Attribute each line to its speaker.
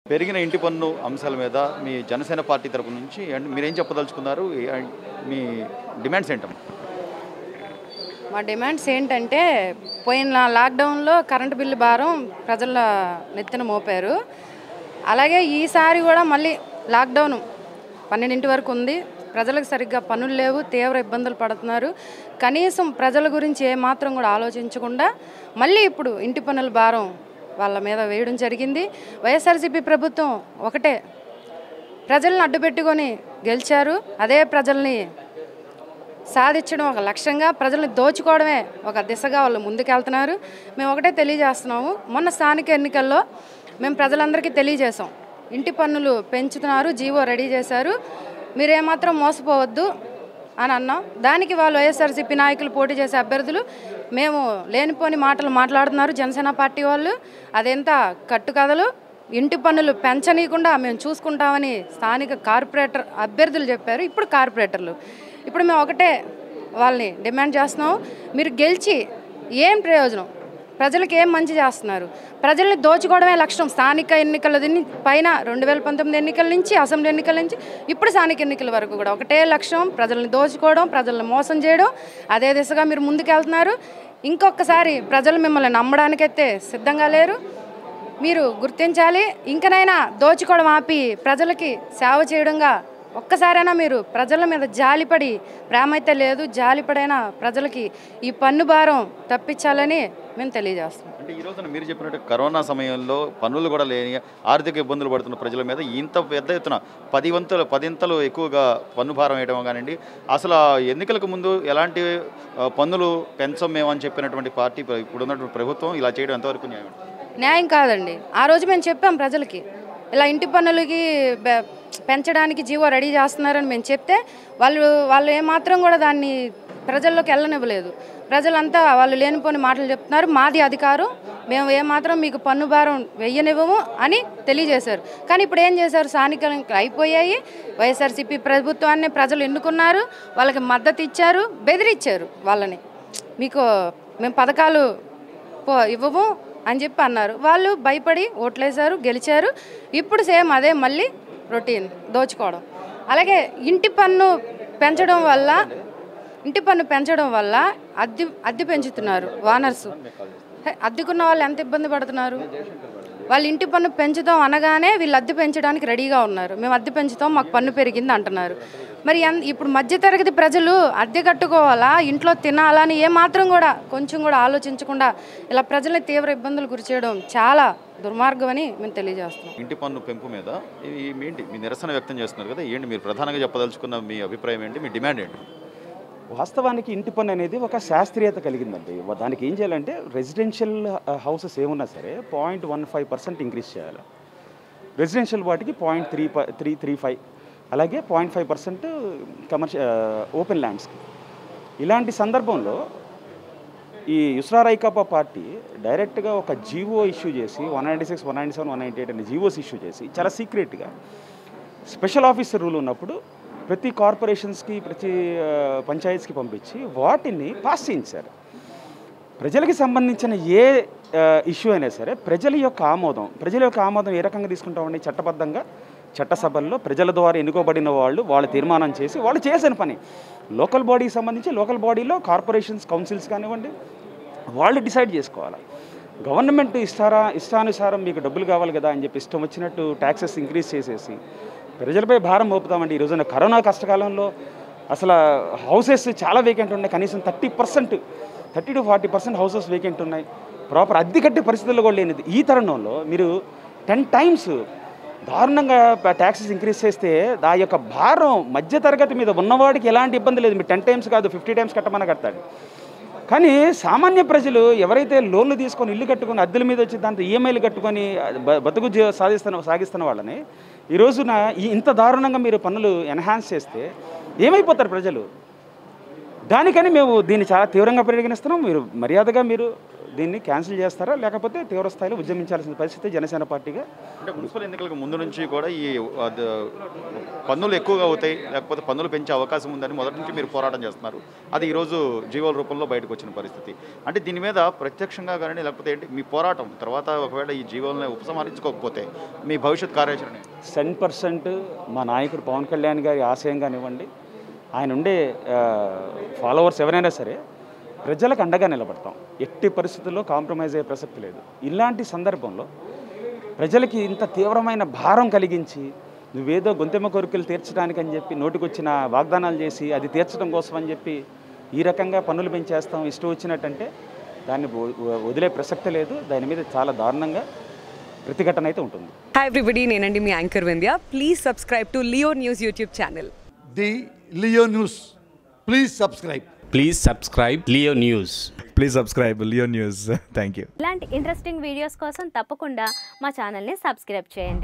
Speaker 1: పెరిగిన ఇంటి పన్ను అంశాల మీద మీ జనసేన పార్టీ తరపు నుంచి అండ్ మీరేం చెప్పదలుచుకున్నారు ఏ- మీ డిమాండ్స్ ఏంటమ్మా
Speaker 2: మా డిమాండ్స్ ఏంటంటే పోయిన లాక్డౌన్లో కరెంటు బిల్లు భారం ప్రజల నెత్తిన మోపారు అలాగే ఈసారి కూడా మళ్ళీ లాక్డౌన్ పన్నెండింటి వరకు ఉంది ప్రజలకు సరిగ్గా పనులు లేవు తీవ్ర ఇబ్బందులు పడుతున్నారు కనీసం ప్రజల గురించి ఏమాత్రం కూడా ఆలోచించకుండా మళ్ళీ ఇప్పుడు ఇంటి పన్నుల భారం వాళ్ళ మీద వేయడం జరిగింది వైఎస్ఆర్సీపీ ప్రభుత్వం ఒకటే ప్రజలను అడ్డుపెట్టుకొని గెలిచారు అదే ప్రజల్ని సాధించడం ఒక లక్ష్యంగా ప్రజల్ని దోచుకోవడమే ఒక దిశగా వాళ్ళు ముందుకెళ్తున్నారు మేము ఒకటే తెలియజేస్తున్నాము మొన్న స్థానిక ఎన్నికల్లో మేము ప్రజలందరికీ తెలియజేసాం ఇంటి పన్నులు పెంచుతున్నారు జీవో రెడీ చేశారు మీరేమాత్రం మోసపోవద్దు అని అన్నాం దానికి వాళ్ళు వైఎస్ఆర్సీపీ నాయకులు పోటీ చేసే అభ్యర్థులు మేము లేనిపోని మాటలు మాట్లాడుతున్నారు జనసేన పార్టీ వాళ్ళు అదెంత కట్టుకథలు ఇంటి పన్నులు పెంచనీయకుండా మేము చూసుకుంటామని స్థానిక కార్పొరేటర్ అభ్యర్థులు చెప్పారు ఇప్పుడు కార్పొరేటర్లు ఇప్పుడు మేము ఒకటే వాళ్ళని డిమాండ్ చేస్తున్నాం మీరు గెలిచి ఏం ప్రయోజనం ప్రజలకు ఏం మంచి చేస్తున్నారు ప్రజల్ని దోచుకోవడమే లక్ష్యం స్థానిక ఎన్నికల దీన్ని పైన రెండు వేల పంతొమ్మిది ఎన్నికల నుంచి అసెంబ్లీ ఎన్నికల నుంచి ఇప్పుడు స్థానిక ఎన్నికల వరకు కూడా ఒకటే లక్ష్యం ప్రజల్ని దోచుకోవడం ప్రజల్ని మోసం చేయడం అదే దిశగా మీరు ముందుకెళ్తున్నారు ఇంకొకసారి ప్రజలు మిమ్మల్ని నమ్మడానికైతే సిద్ధంగా లేరు మీరు గుర్తించాలి ఇంకనైనా దోచుకోవడం ఆపి ప్రజలకి సేవ చేయడంగా ఒక్కసారైనా మీరు ప్రజల మీద జాలిపడి ప్రేమ అయితే లేదు జాలిపడైనా ప్రజలకి ఈ పన్ను భారం తప్పించాలని మేము తెలియజేస్తున్నాం
Speaker 1: అంటే ఈ రోజున మీరు చెప్పినట్టు కరోనా సమయంలో పన్నులు కూడా లేని ఆర్థిక ఇబ్బందులు పడుతున్న ప్రజల మీద ఇంత పెద్ద ఎత్తున పది వంతులు పదింతలు ఎక్కువగా పన్ను భారం వేయడం కానివ్వండి అసలు ఆ ఎన్నికలకు ముందు ఎలాంటి ఆ, పన్నులు పెంచం మేము అని చెప్పినటువంటి పార్టీ ఇప్పుడు ఉన్నటువంటి ప్రభుత్వం ఇలా చేయడం ఎంతవరకు న్యాయం
Speaker 2: న్యాయం కాదండి ఆ రోజు మేము చెప్పాం ప్రజలకి ఇలా ఇంటి పన్నులకి బె- పెంచడానికి జీవో రెడీ చేస్తున్నారని మేము చెప్తే వాళ్ళు వాళ్ళు ఏమాత్రం కూడా దాన్ని ప్రజల్లోకి వెళ్ళనివ్వలేదు ప్రజలంతా వాళ్ళు లేనిపోని మాటలు చెప్తున్నారు మాది అధికారం మేము ఏమాత్రం మీకు పన్ను భారం వెయ్యనివ్వము అని తెలియజేశారు కానీ ఇప్పుడు ఏం చేశారు స్థానిక ఎన్నికలు అయిపోయాయి వైఎస్ఆర్సీపీ ప్రభుత్వాన్ని ప్రజలు ఎన్నుకున్నారు వాళ్ళకి మద్దతు ఇచ్చారు బెదిరించారు వాళ్ళని మీకు మేము పథకాలు పో ఇవ్వము అని చెప్పి అన్నారు వాళ్ళు భయపడి ఓట్లేశారు గెలిచారు ఇప్పుడు సేమ్ అదే మళ్ళీ రొటీన్ దోచుకోవడం అలాగే ఇంటి పన్ను పెంచడం వల్ల ఇంటి పన్ను పెంచడం వల్ల అద్దె అద్దె పెంచుతున్నారు వానర్స్ హే, అద్దెకున్న వాళ్ళు ఎంత ఇబ్బంది పడుతున్నారు వాళ్ళు ఇంటి పన్ను పెంచుతాం అనగానే వీళ్ళు అద్దె పెంచడానికి రెడీగా ఉన్నారు మేము అద్దె పెంచుతాం మాకు పన్ను పెరిగింది అంటున్నారు మరి ఎన్- ఇప్పుడు మధ్యతరగతి ప్రజలు అద్దె కట్టుకోవాలా ఇంట్లో తినాలా అని ఏమాత్రం కూడా కొంచెం కూడా ఆలోచించకుండా ఇలా ప్రజల్ని తీవ్ర ఇబ్బందులు గురిచేయడం చాలా దుర్మార్గం అని మేము తెలియజేస్తున్నాం
Speaker 1: ఇంటి పన్ను పెంపు మీద ఇది ఏంటి మీ నిరసన వ్యక్తం చేస్తున్నారు కదా ఏంటి మీరు ప్రధానంగా చెప్పదలుచుకున్న మీ అభిప్రాయం ఏంటి మీ డిమాండ్ ఏంటి
Speaker 3: వాస్తవానికి ఇంటి పన్ను అనేది ఒక శాస్త్రీయత కలిగిందండి వ- దానికి ఏం చేయాలంటే రెసిడెన్షియల్ హౌసెస్ ఏమున్నా సరే point one five percent increase చేయాలి రెసిడెన్షియల్ వాటికి point three three three five అలాగే point five percent commercial open ల్యాండ్స్కి ఇలాంటి సందర్భంలో ఈ యుస్రా రైకాపా పార్టీ డైరెక్ట్గా ఒక జీవో ఇష్యూ చేసి one ninety six one ninety seven one ninety eight అనే జీవోస్ ఇష్యూ చేసి చాలా సీక్రెట్గా స్పెషల్ ఆఫీసర్ రూల్ ఉన్నప్పుడు ప్రతి కార్పొరేషన్స్కి ప్రతి ఆ, పంచాయత్స్కి పంపించి వాటిని పాస్ చేయించారు ప్రజలకి సంబంధించిన ఏ ఇష్యూ అయినా సరే ప్రజల యొక్క ఆమోదం ప్రజల యొక్క ఆమోదం ఏ రకంగా తీసుకుంటామండి చట్టబద్ధంగా చట్టసభల్లో ప్రజల ద్వారా ఎన్నుకోబడిన వాళ్ళు వాళ్ళు తీర్మానం చేసి వాళ్ళు చేసిన పని లోకల్ బాడీకి సంబంధించి లోకల్ బాడీలో కార్పొరేషన్స్ కౌన్సిల్స్ కానివ్వండి వాళ్ళు డిసైడ్ చేసుకోవాలి గవర్నమెంట్ ఇస్తారా ఇష్టానుసారం మీకు డబ్బులు కావాలి కదా అని చెప్పి ఇష్టం వచ్చినట్టు ట్యాక్సెస్ ఇంక్రీజ్ చేసేసి ప్రజలపై భారం మోపుతామండి ఈ రోజున కరోనా కష్టకాలంలో అసలు హౌసెస్ చాలా వేకెంట్ ఉన్నాయి కనీసం thirty percent thirty to forty percent houses vacant ఉన్నాయి ప్రాపర్ అద్దె కట్టే పరిస్థితుల్లో కూడా లేనిది ఈ తరుణంలో మీరు టెన్ టైమ్స్ దారుణంగా ట్యాక్సెస్ ఇంక్రీజ్ చేస్తే ఆ యొక్క భారం మధ్యతరగతి మీద ఉన్నవాడికి ఎలాంటి ఇబ్బంది లేదు మీరు టెన్ టైమ్స్ కాదు ఫిఫ్టీ టైమ్స్ కట్టమని కడతాడు కానీ సామాన్య ప్రజలు ఎవరైతే లోన్లు తీసుకొని ఇల్లు కట్టుకొని అద్దెల మీద వచ్చి దాంతో ఈఎంఐలు కట్టుకొని బ- బతుకు జీ- సాధిస్తున్న సాగిస్తున్న వాళ్ళని ఈ రోజున ఈ ఇంత దారుణంగా మీరు పన్నులు ఎన్హాన్స్ చేస్తే ఏమైపోతారు ప్రజలు దానికని మేము దీన్ని చాలా తీవ్రంగా పరిగణిస్తున్నాం మీరు మర్యాదగా మీరు దీన్ని క్యాన్సిల్ చేస్తారా లేకపోతే తీవ్ర స్థాయిలో ఉద్యమించాల్సిన పరిస్థితి జనసేన పార్టీగా
Speaker 1: అంటే మున్సిపల్ ఎన్నికలకు ముందు నుంచి కూడా ఈ అద- పన్నులు ఎక్కువగా అవుతాయి లేకపోతే పన్నులు పెంచే అవకాశం ఉందని మొదటి నుంచి మీరు పోరాటం చేస్తున్నారు అది ఈరోజు జీవోల రూపంలో బయటకు వచ్చిన పరిస్థితి అంటే దీని మీద ప్రత్యక్షంగా కానీ లేకపోతే ఏంటి మీ పోరాటం తర్వాత ఒకవేళ ఈ జీవోలను ఉపసంహరించుకోకపోతే మీ భవిష్యత్ కార్యాచరణ ఏంటి?
Speaker 3: సెవెన్ పర్సెంట్ మా నాయకుడు పవన్ కళ్యాణ్ గారి ఆశయం కానివ్వండి ఆయన ఉండే ఫాలోవర్స్ ఎవరైనా సరే ప్రజలకు అండగా నిలబడతాం ఎట్టి పరిస్థితుల్లో కాంప్రమైజ్ అయ్యే ప్రసక్తి లేదు ఇలాంటి సందర్భంలో ప్రజలకి ఇంత తీవ్రమైన భారం కలిగించి నువ్వేదో గొంతెమ్మ కోరికలు తీర్చడానికి అని చెప్పి నోటికొచ్చిన వాగ్దానాలు చేసి అది తీర్చడం కోసం అని చెప్పి ఈ రకంగా పన్నులు పెంచేస్తాం ఇష్టం వచ్చినట్టంటే దాన్ని వ- వదిలే ప్రసక్తి లేదు దాని మీద చాలా దారుణంగా ప్రతిఘటన అయితే ఉంటుంది
Speaker 4: హాయ్ ఎవ్రీబడి నేనండి మీ anchor Vindhya please subscribe to Leo News YouTube channel
Speaker 5: the Leo News. Please subscribe.
Speaker 6: Please subscribe Leo News.
Speaker 7: Please subscribe Leo News thank you
Speaker 8: ఇలాంటి ఇంట్రెస్టింగ్ వీడియోస్ కోసం తప్పకుండా మా ఛానల్ని సబ్స్క్రైబ్ చేయండి